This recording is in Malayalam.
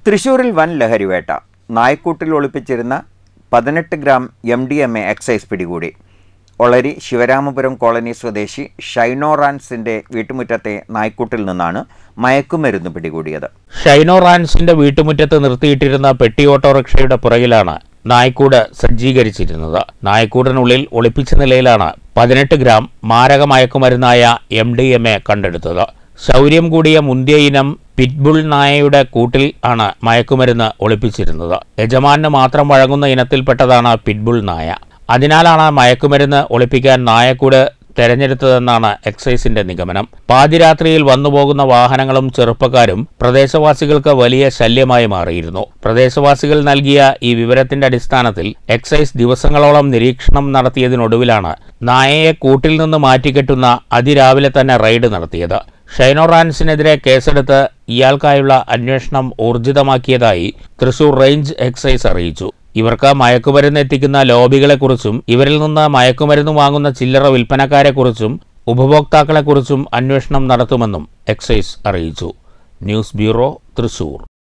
തൃശൂരിൽ വൻ ലഹരിവേട്ട നായ്ക്കൂട്ടിൽ ഒളിപ്പിച്ചിരുന്ന പതിനെട്ട് gram M D M A excise പിടികൂടി ഒളരി ശിവരാമപുരം കോളനി സ്വദേശി ഷൈനോ റാൻസിന്റെ വീട്ടുമുറ്റത്തെ നായ്ക്കൂട്ടിൽ നിന്നാണ് മയക്കുമരുന്ന് പിടികൂടിയത് ഷൈനോ റാൻസിന്റെ വീട്ടുമുറ്റത്ത് നിർത്തിയിട്ടിരുന്ന പെട്ടി ഓട്ടോറിക്ഷയുടെ പുറകിലാണ് നായ്ക്കൂട് സജ്ജീകരിച്ചിരുന്നത് നായ്ക്കൂടിനുള്ളിൽ ഒളിപ്പിച്ച നിലയിലാണ് പതിനെട്ട് ഗ്രാം മാരക മയക്കുമരുന്നായ എം ഡി എം എ കണ്ടെടുത്തത് ശൗര്യം കൂടിയ മുന്തിയ ഇനം പിറ്റ്ബുൾ നായയുടെ കൂട്ടിൽ ആണ് മയക്കുമരുന്ന് ഒളിപ്പിച്ചിരുന്നത് യജമാന് മാത്രം വഴങ്ങുന്ന ഇനത്തിൽപ്പെട്ടതാണ് പിറ്റ്ബുൾ നായ അതിനാലാണ് മയക്കുമരുന്ന് ഒളിപ്പിക്കാൻ നായക്കൂട് തെരഞ്ഞെടുത്തതെന്നാണ് എക്സൈസിന്റെ നിഗമനം പാതിരാത്രിയിൽ വന്നുപോകുന്ന വാഹനങ്ങളും ചെറുപ്പക്കാരും പ്രദേശവാസികൾക്ക് വലിയ ശല്യമായി മാറിയിരുന്നു പ്രദേശവാസികൾ നൽകിയ ഈ വിവരത്തിന്റെ അടിസ്ഥാനത്തിൽ എക്സൈസ് ദിവസങ്ങളോളം നിരീക്ഷണം നടത്തിയതിനൊടുവിലാണ് നായയെ കൂട്ടിൽ നിന്ന് മാറ്റിക്കെട്ടുന്ന അതിരാവിലെ തന്നെ റെയ്ഡ് നടത്തിയത് ഷൈനോ റാൻസിനെതിരെ കേസെടുത്ത് ഇയാൾക്കായുള്ള അന്വേഷണം ഊർജിതമാക്കിയതായി തൃശൂർ റേഞ്ച് എക്സൈസ് അറിയിച്ചു ഇവർക്ക് മയക്കുമരുന്ന് എത്തിക്കുന്ന ലോബികളെക്കുറിച്ചും ഇവരിൽ നിന്ന് മയക്കുമരുന്ന് വാങ്ങുന്ന ചില്ലറ വിൽപ്പനക്കാരെക്കുറിച്ചും ഉപഭോക്താക്കളെക്കുറിച്ചും അന്വേഷണം നടത്തുമെന്നും എക്സൈസ് അറിയിച്ചു ന്യൂസ് ബ്യൂറോ തൃശൂർ